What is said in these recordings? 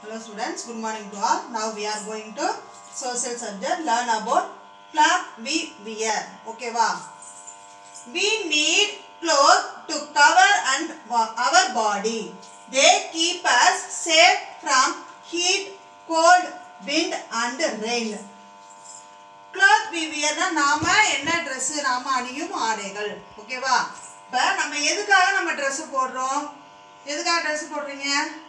Hello students, good morning to all. Now we are going to social subject, learn about cloth we wear. Okay, wow. We need clothes to cover and wa- our body. They keep us safe from heat, cold, wind and rain. Cloth விவியர்னா நாம என்ன Dress நாம அணியும் ஆடைகள் ஓகேவா இப்போ நம்ம எதுக்காக நம்ம Dress போடுறோம் எதுக்காக Dress போடுறீங்க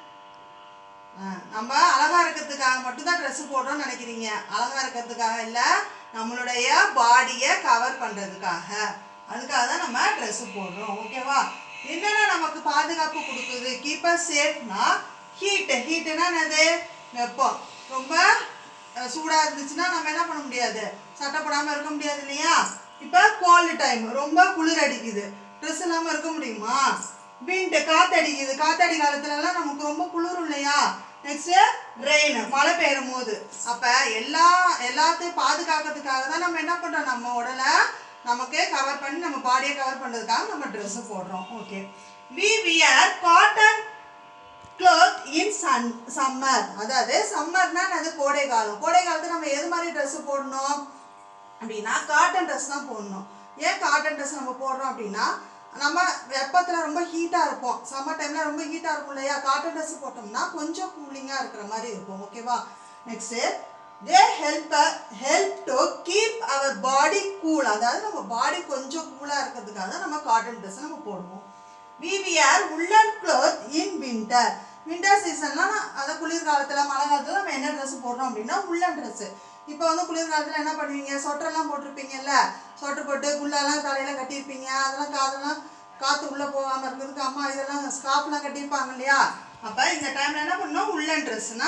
ஆ, நம்ம அழகா இருக்கிறதுக்காக மட்டும்தான் Dress போடுறோம்னு நினைக்கிறீங்க அழகா இருக்கிறதுக்காக இல்லை நம்மளுடைய பாடியை கவர் பண்ணுறதுக்காக அதுக்காக தான் நம்ம Dress போடுறோம் ஓகேவா என்னென்ன நமக்கு பாதுகாப்பு கொடுக்குது கீப்பர் சேஃப்னா ஹீட்டு ஹீட்டுனா என்னது வெப்பம் ரொம்ப அஹ், சூடா இருந்துச்சுன்னா நம்ம என்ன பண்ண முடியாது சட்டை போடாம இருக்க முடியாது இல்லையா இப்போ கோல்டு டைம் ரொம்ப குளிர் அடிக்குது ட்ரெஸ் இல்லாம இருக்க முடியுமா விண்ட் காத்தடிக்குது காத்தடி காலத்துலலாம் நமக்கு ரொம்ப குளிரும் இல்லையா நெக்ஸ்ட் ரெயின் மழை பெய்யும் போது அப்ப எல்லா எல்லாத்தையும் பாதுகாக்கிறதுக்காக தான் நம்ம என்ன பண்றோம் நம்ம உடலை நமக்கு கவர் பண்ணி நம்ம பாடியை கவர் பண்றதுக்காக நம்ம Dress போடுறோம் okay we wear cotton cloth in sun summer அதாவது சம்மர்னா அது கோடை காலம் கோடை காலத்துல நம்ம எது மாதிரி Dress போடணும் அப்படின்னா காட்டன் ட்ரெஸ் தான் போடணும் ஏன் காட்டன் ட்ரெஸ் நம்ம போடுறோம் அப்படின்னா நம்ம வெப்பத்தில் ரொம்ப ஹீட்டாக இருப்போம் சம்மர் டைமில் ரொம்ப ஹீட்டாக இருக்கும் இல்லையா காட்டன் ட்ரெஸ் போட்டோம்னா கொஞ்சம் கூலிங்காக இருக்கிற மாதிரி இருக்கும் ஓகேவா next they help help to keep our body cool அதாவது நம்ம பாடி கொஞ்சம் கூலாக இருக்கிறதுக்காக தான் நம்ம காட்டன் ட்ரெஸ் நம்ம போடுவோம் we wear woolen cloth in winter winter சீசன்லாம் அதை குளிர்காலத்தில் மழை காலத்தில் நம்ம என்ன ட்ரெஸ் போடுறோம் அப்படின்னா உள்ளன் ட்ரெஸ்ஸு இப்போ வந்து குளிர்காலத்தில் என்ன பண்ணுவீங்க சொட்டர்லாம் போட்டிருப்பீங்கல்ல சொட்டர் போட்டு குள்ளெல்லாம் தலையில் கட்டியிருப்பீங்க அதெல்லாம் காதெல்லாம் காற்று உள்ளே போகாமல் இருக்கிறதுக்கு அம்மா இதெல்லாம் ஸ்கார்ஃப்லாம் கட்டியிருப்பாங்க இல்லையா அப்போ இந்த டைமில் என்ன பண்ணணும் உள்ளன் ட்ரெஸ்ஸுனா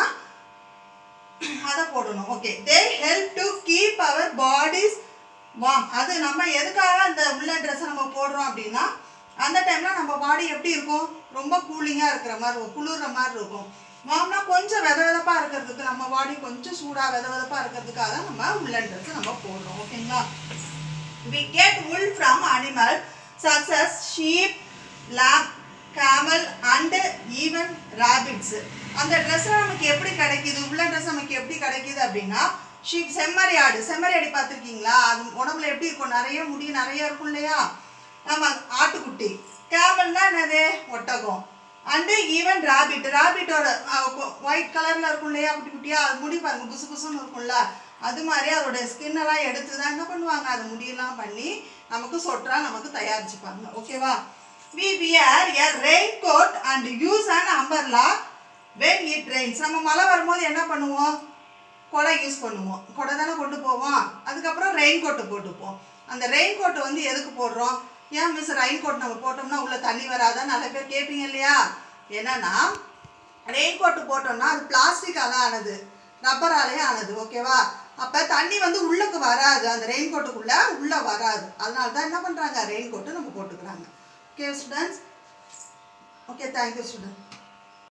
அதை போடணும் okay they help to keep our bodies warm அது நம்ம எதுக்காக அந்த உள்ள ட்ரெஸ்ஸை நம்ம போடுறோம் அப்படின்னா அந்த டைமில் நம்ம பாடி எப்படி இருக்கும் ரொம்ப கூலிங்காக இருக்கிற மாதிரி இருக்கும் குளிர்ற மாதிரி இருக்கும் வார்ம்னா கொஞ்சம் வித வெதப்பாக இருக்கிறதுக்கு நம்ம பாடி கொஞ்சம் சூடாக வித வெதப்பாக இருக்கிறதுக்காக தான் நம்ம உள்ளன் ட்ரெஸ் நம்ம போடுறோம் ஓகேங்களா we get wool from animals such as sheep, lamb, camel and even rabbits. அந்த ட்ரெஸ்லாம் நமக்கு எப்படி கிடைக்குது உள்ள ட்ரெஸ் நமக்கு எப்படி கிடைக்குது அப்படின்னா ஷீப் செம்மறி ஆடு செம்மறி ஆடு பார்த்துருக்கீங்களா அது உடம்புல எப்படி இருக்கும் நிறைய முடி நிறைய இருக்கும் இல்லையா நம்ம ஆட்டுக்குட்டி கேமல்னா என்னது ஒட்டகம் அண்டு ஈவன் ராபிட் ராபிட்டோட ஒயிட் கலரில் இருக்கும் இல்லையா குட்டி குட்டியாக அது முடி பாருங்க புசு புசுன்னு இருக்கும்ல அது மாதிரி அதோட ஸ்கின் எல்லாம் எடுத்து தான் என்ன பண்ணுவாங்க அது முடியெல்லாம் பண்ணி நமக்கு சொட்டரா நமக்கு தயாரிச்சுப்பாங்க ஓகேவா we wear a raincoat and use and umbrella when it rains நம்ம மழை வரும்போது என்ன பண்ணுவோம் கொடை யூஸ் பண்ணுவோம் கொடை தானே கொண்டு போவோம் அதுக்கப்புறம் ரெயின் கோட்டை போட்டுப்போம் அந்த ரெயின் கோட்டை வந்து எதுக்கு போடுறோம் ஏன் மிஸ் ரெயின் கோட் நம்ம போட்டோம்னா உள்ள தண்ணி வராதா நிறைய பேர் கேட்பீங்க இல்லையா என்னன்னா ரெயின் கோட்டு போட்டோம்னா அது பிளாஸ்டிக்கால ஆனது ரப்பராலே ஆனது ஓகேவா அப்போ தண்ணி வந்து உள்ளுக்கு வராது அந்த ரெயின் கோட்டுக்குள்ளே உள்ளே வராது அதனால தான் என்ன பண்ணுறாங்க ரெயின் கோட்டு நம்ம போட்டுக்கிறாங்க okay students okay thank you student